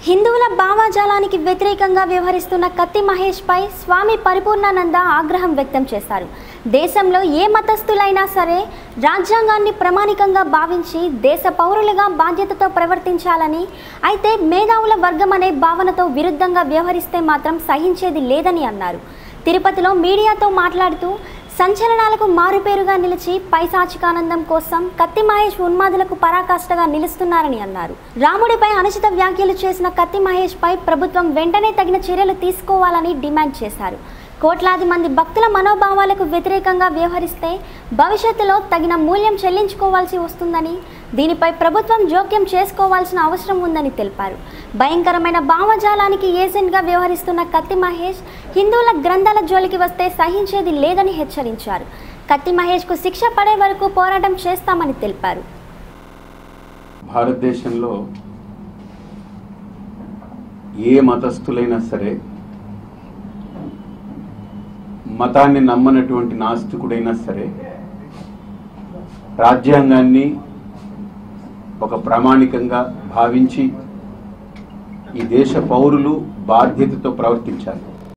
హిందువుల భావాజాలానికి వ్యతిరేకంగా వ్యవహరిస్తున్న కత్తి మహేష్ పై స్వామి పరిపూర్ణానంద ఆగ్రహం వ్యక్తం చేశారు దేశంలో ఏ మతస్థులైనా సరే రాజ్యాంగాన్ని ప్రామాణికంగా భావించి దేశ పౌరులుగా బాధ్యతతో ప్రవర్తించాలని అయితే మేధావుల వర్గం అనే భావనతో విరుద్ధంగా వ్యవహరిస్తే మాత్రం సహించేది లేదని అన్నారు తిరుపతిలో మీడియాతో మాట్లాడుతూ సంచలనాలకు మారుపేరుగా నిలిచి పైశాచికానందం కోసం కత్తి మహేష్ ఉన్మాదులకు పరాకాష్ఠగా నిలుస్తున్నారని అన్నారు రాముడిపై అనుచిత వ్యాఖ్యలు చేసిన కత్తి మహేష్ పై ప్రభుత్వం వెంటనే తగిన చర్యలు తీసుకోవాలని డిమాండ్ చేశారు కోట్లాది మంది భక్తుల మనోభావాలకు వ్యతిరేకంగా వ్యవహరిస్తే భవిష్యత్తులో తగిన మూల్యం చెల్లించుకోవాల్సి వస్తుందని దీనిపై ప్రభుత్వం జోక్యం చేసుకోవాల్సిన అవసరం ఉందని తెలిపారు భయంకరమైన భావజాలానికి ఏజెంట్గా వ్యవహరిస్తున్న కత్తి మహేష్ హిందువుల గ్రంథాల జోలికి వస్తే సహించేది లేదని హెచ్చరించారు కత్తి మహేష్కు శిక్ష పడే వరకు పోరాటం చేస్తామని తెలిపారు భారతదేశంలో ఏ మతస్థులైనా సరే మతాన్ని నమ్మనటువంటి నాస్తికుడైనా సరే రాజ్యాంగాన్ని ఒక ప్రామాణికంగా భావించి ఈ దేశ పౌరులు బాధ్యతతో ప్రవర్తించాలి